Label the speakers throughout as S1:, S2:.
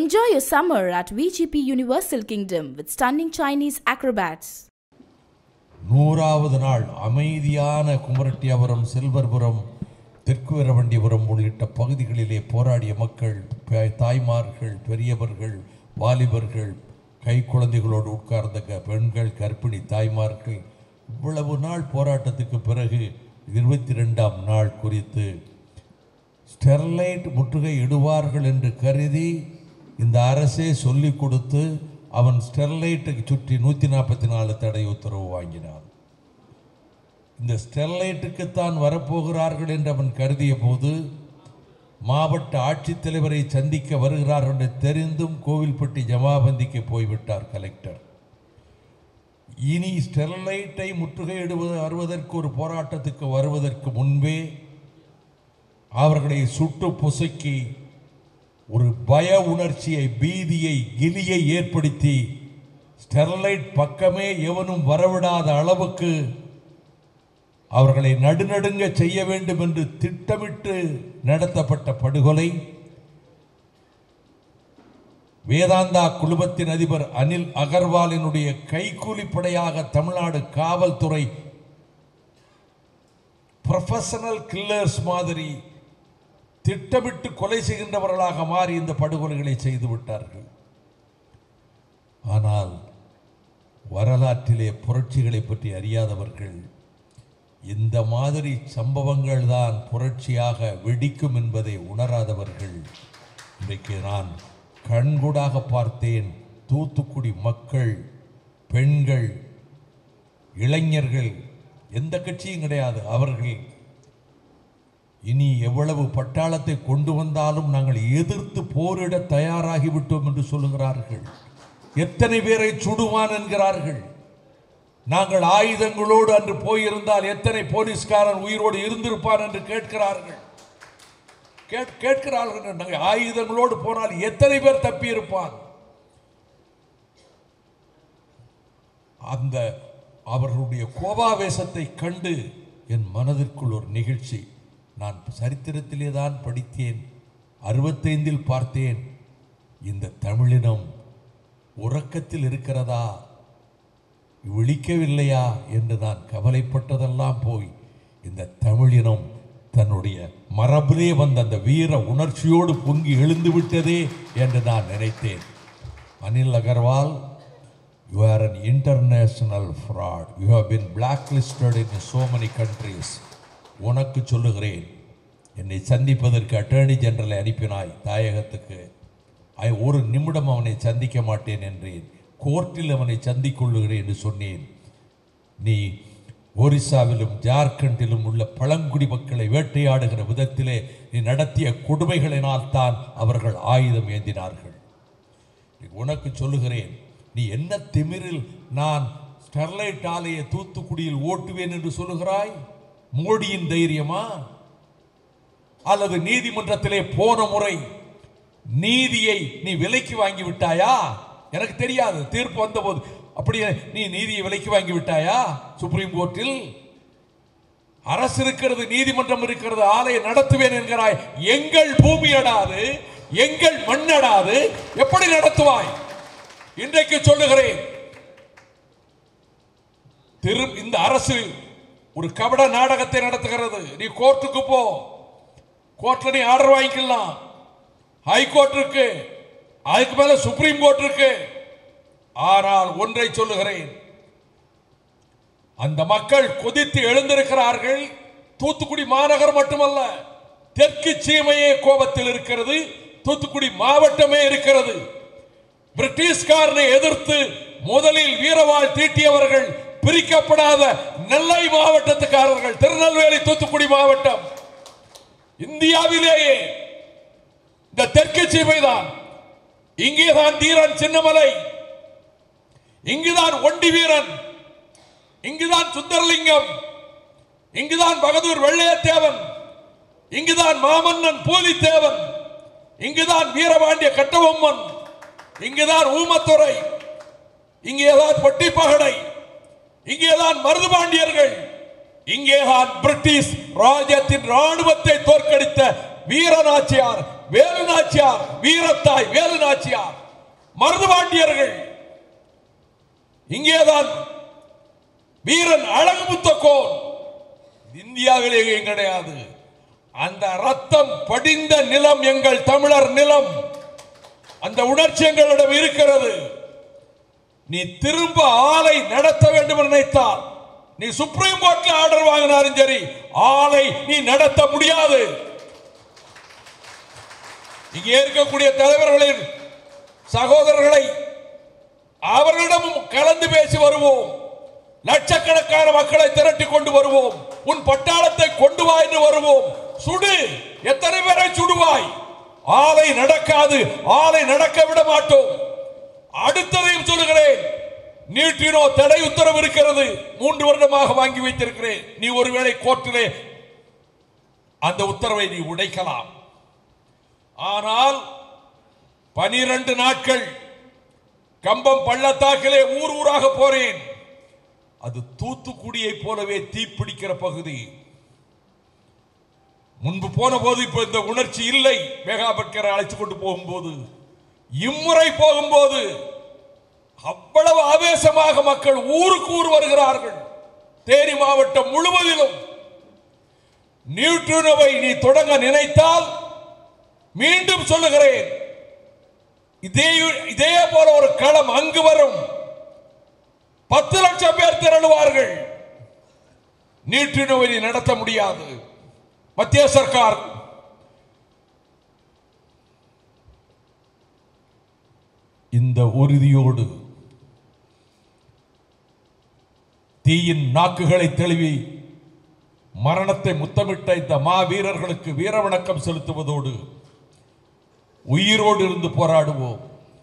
S1: Enjoy your summer at VGP Universal Kingdom with stunning Chinese acrobats.
S2: நூறாவது நாள் அமைதியான குமரட்டியாபுரம் செல்வர்புரம் தெற்கு வீரவண்டிபுரம் உள்ளிட்ட பகுதிகளிலே போராடிய மக்கள் ப- தாய்மார்கள் பெரியவர்கள் வாலிபர்கள் கை குழந்தைகளோடு உட்கார்ந்த க- பெண்கள் கர்ப்பிணி தாய்மார்கள் இவ்வளவு நாள் போராட்டத்துக்கு பிறகு இருபத்தி ரெண்டாம் நாள் குறித்து ஸ்டெர்லைட் முற்றுகை இடுவார்கள் என்று கருதி இந்த அரசே சொல்லிக் கொடுத்து அவன் ஸ்டெர்லைட்டை சுற்றி நூற்றி நாற்பத்தி நாலு தடை உத்தரவு வாங்கினான் இந்த ஸ்டெர்லைட்டுக்குத்தான் வரப்போகிறார்கள் என்று அவன் கருதிய போது மாவட்ட ஆட்சித்தலைவரை சந்திக்க வருகிறார்கள் என்று தெரிந்தும் கோவில்பட்டி ஜமாபந்திக்கு போய்விட்டார் கலெக்டர் இனி ஸ்டெர்லைட்டை முற்றுகையிடுவது வருவதற்கு ஒரு போராட்டத்துக்கு வருவதற்கு முன்பே அவர்களை சுட்டு பொசுக்கி ஒரு பய உணர்ச்சியை பீதியை கிலியை ஏற்படுத்தி ஸ்டெர்லைட் பக்கமே எவனும் வரவிடாத அளவுக்கு அவர்களை நடுநடுங்க செய்ய வேண்டும் என்று திட்டமிட்டு நடத்தப்பட்ட படுகொலை வேதாந்தா குழுமத்தின் அதிபர் அனில் அகர்வாலினுடைய கைக்கூலிப்படையாக தமிழ்நாடு காவல்துறை ப்ரொஃபஷனல் கில்லர்ஸ் மாதிரி திட்டமிட்டு கொலை செய்கின்றவர்களாக மாறி இந்த படுகொலைகளை செய்து விட்டார்கள் ஆனால் வரலாற்றிலே புரட்சிகளை பற்றி அறியாதவர்கள் இந்த மாதிரி சம்பவங்கள் தான் புரட்சியாக வெடிக்கும் என்பதை உணராதவர்கள் இன்றைக்கு நான் கண்கூடாக பார்த்தேன் தூத்துக்குடி மக்கள் பெண்கள் இளைஞர்கள் எந்த கட்சியும் கிடையாது அவர்கள் இனி எவ்வளவு பட்டாளத்தை கொண்டு வந்தாலும் நாங்கள் எதிர்த்து போரிட தயாராகிவிட்டோம் என்று சொல்லுகிறார்கள் எத்தனை பேரை சுடுவான் என்கிறார்கள் நாங்கள் ஆயுதங்களோடு அன்று போயிருந்தால் எத்தனை போலீஸ்காரன் உயிரோடு இருந்திருப்பான் என்று கேட்கிறார்கள் கேட்- கேட்கிறார்கள் நாங்கள் ஆயுதங்களோடு போனால் எத்தனை பேர் தப்பி இருப்பான் அந்த அவர்களுடைய கோபாவேசத்தை கண்டு என் மனதிற்குள் ஒரு நிகழ்ச்சி நான் சரித்திரத்திலே தான் படித்தேன் அறுபத்தைந்தில் பார்த்தேன் இந்த தமிழினம் உறக்கத்தில் இருக்கிறதா விழிக்கவில்லையா என்று நான் கவலைப்பட்டதெல்லாம் போய் இந்த தமிழினம் தன்னுடைய மரபிலே வந்த அந்த வீர உணர்ச்சியோடு பொங்கி எழுந்து விட்டதே என்று நான் நினைத்தேன் Anil Agarwal you are an international fraud you have been blacklisted in so many countries உனக்கு சொல்லுகிறேன் என்னை சந்திப்பதற்கு அட்டர்னி ஜெனரலை அனுப்பினாய் தாயகத்துக்கு ஐ ஒரு நிமிடம் அவனை சந்திக்க மாட்டேன் என்றேன் கோர்ட்டில் அவனை சந்திக்கொள்ளுகிறேன் என்று சொன்னேன் நீ ஒரிசாவிலும் ஜார்க்கண்டிலும் உள்ள பழங்குடி மக்களை வேட்டையாடுகிற விதத்திலே நீ நடத்திய கொடுமைகளினால் தான் அவர்கள் ஆயுதம் ஏந்தினார்கள் உனக்கு சொல்லுகிறேன் நீ என்ன திமிரில் நான் ஸ்டெர்லைட் ஆலையை தூத்துக்குடியில் ஓட்டுவேன் என்று சொல்லுகிறாய் மோடியின் தைரியமா அல்லது நீதிமன்றத்திலே போன முறை நீதியை நீ விலைக்கு வாங்கி விட்டாயா எனக்கு தெரியாது தீர்ப்பு வந்தபோது அப்படியே நீ நீதியை விலைக்கு வாங்கி விட்டாயா சுப்ரீம் கோர்ட்டில் அரசு இருக்கிறது நீதிமன்றம் இருக்கிறது ஆலையை நடத்துவேன் என்கிறாய் எங்கள் பூமியடாது எங்கள் மண்ணடாது எப்படி நடத்துவாய் இன்றைக்கு சொல்லுகிறேன் திரு இந்த அரசு ஒரு கபட நாடகத்தை நடத்துகிறது நீ கோர்ட்டுக்கு போ கோர்ட்ல நீ ஆர்டர் வாங்கிக்கலாம் ஹைகோர்ட் இருக்கு அதுக்கு மேல சுப்ரீம் கோர்ட் இருக்கு ஆனால் ஒன்றை சொல்லுகிறேன் அந்த மக்கள் கொதித்து எழுந்திருக்கிறார்கள் தூத்துக்குடி மாநகர் மட்டுமல்ல தெற்கு சீமையே கோபத்தில் இருக்கிறது தூத்துக்குடி மாவட்டமே இருக்கிறது பிரிட்டிஷ்காரனை எதிர்த்து முதலில் வீரவாள் தீட்டியவர்கள் பிரிக்கப்படாத நெல்லை மாவட்டத்துக்காரர்கள் திருநெல்வேலி தூத்துக்குடி மாவட்டம் இந்தியாவிலேயே இந்த தெற்கு சீமைதான் இங்கேதான் தீரன் சின்னமலை இங்குதான் ஒண்டி வீரன் இங்குதான் சுந்தரலிங்கம் இங்குதான் பகதூர் வெள்ளையத்தேவன் இங்குதான் மாமன்னன் பூலித்தேவன் இங்குதான் வீரபாண்டிய கட்டபொம்மன் இங்குதான் ஊமத்துறை இங்கேதான் பொட்டிப்பகடை இங்கேதான் மருதுபாண்டியர்கள் இங்கேதான் பிரிட்டிஷ் ராஜ்யத்தின் ராணுவத்தை தோற்கடித்த வீரநாச்சியார் வேலு நாச்சியார் வீரத்தாய் வேலு நாச்சியார் மருதுபாண்டியர்கள் இங்கேதான் வீரன் அழகுமுத்த கோன் இந்தியாவிலேயே கிடையாது அந்த ரத்தம் படிந்த நிலம் எங்கள் தமிழர் நிலம் அந்த உணர்ச்சி எங்களிடம் இருக்கிறது நீ திரும்ப ஆலை நடத்த வேண்டும் என்று நினைத்தால் நீ சுப்ரீம் கோர்ட்ல ஆர்டர் வாங்கினாலும் சரி ஆலை நீ நடத்த முடியாது இங்கே இருக்கக்கூடிய தலைவர்களின் சகோதரர்களை அவர்களிடமும் கலந்து பேசி வருவோம் லட்சக்கணக்கான மக்களை திரட்டி கொண்டு வருவோம் உன் பட்டாளத்தை கொண்டு வா என்று வருவோம் சுடு எத்தனை பேரை சுடுவாய் ஆலை நடக்காது ஆலை நடக்க விட மாட்டோம் அடுத்ததையும் சொல்லுகிறேன் நீட்டினோ தடை உத்தரவு இருக்கிறது மூன்று வருடமாக வாங்கி வைத்திருக்கிறேன் நீ ஒருவேளை கோர்ட்டிலே அந்த உத்தரவை நீ உடைக்கலாம் ஆனால் பனிரெண்டு நாட்கள் கம்பம் பள்ளத்தாக்கிலே ஊர் ஊராக போறேன் அது தூத்துக்குடியை போலவே தீப்பிடிக்கிற பகுதி முன்பு போன போது இப்ப இந்த உணர்ச்சி இல்லை மேகாபட்கரை அழைத்து கொண்டு போகும்போது இம்முறை போகும்போது அவ்வளவு ஆவேசமாக மக்கள் ஊருக்கு ஊர் வருகிறார்கள் தேனி மாவட்டம் முழுவதிலும் நியூட்ரினோவை நீ தொடங்க நினைத்தால் மீண்டும் சொல்லுகிறேன் இதே இதே போல ஒரு களம் அங்கு வரும் பத்து லட்சம் பேர் திரளுவார்கள் நீட்டினோவை நீ நடத்த முடியாது மத்திய சர்க்கார் இந்த உறுதியோடு தீயின் நாக்குகளை தெளிவி மரணத்தை முத்தமிட்ட இந்த மாவீரர்களுக்கு வீர வணக்கம் செலுத்துவதோடு உயிரோடு இருந்து போராடுவோம்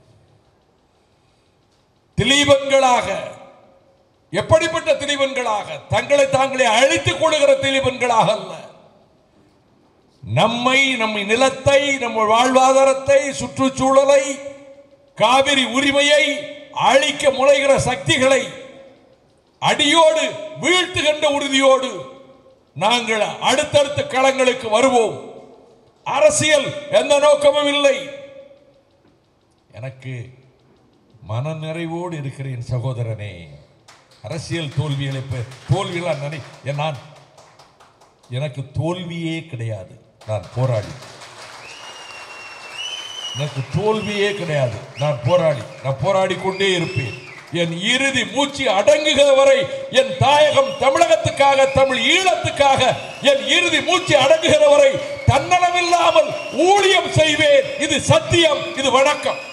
S2: திலீபன்களாக எப்படிப்பட்ட திலீபன்களாக தங்களை தாங்களே அழித்துக் கொள்கிற திலீபன்களாக அல்ல நம்மை நம்ம நிலத்தை நம்ம வாழ்வாதாரத்தை சுற்றுச்சூழலை காவிரி உரிமையை அழிக்க முனைகிற சக்திகளை அடியோடு வீழ்த்துகின்ற உறுதியோடு நாங்கள் அடுத்தடுத்த களங்களுக்கு வருவோம் அரசியல் எந்த நோக்கமும் இல்லை எனக்கு மன நிறைவோடு இருக்கிறேன் சகோதரனே அரசியல் தோல்விகளை பெ- தோல்வியெல்லாம் நினை என் நான் எனக்கு தோல்வியே கிடையாது நான் போராடி எனக்கு தோல்வியே கிடையாது நான் போராடி நான் போராடி கொண்டே இருப்பேன் என் இறுதி மூச்சு அடங்குகிற வரை என் தாயகம் தமிழகத்துக்காக தமிழ் ஈழத்துக்காக என் இறுதி மூச்சு அடங்குகிற வரை தன்னலமில்லாமல் ஊழியம் செய்வேன் இது சத்தியம் இது வணக்கம்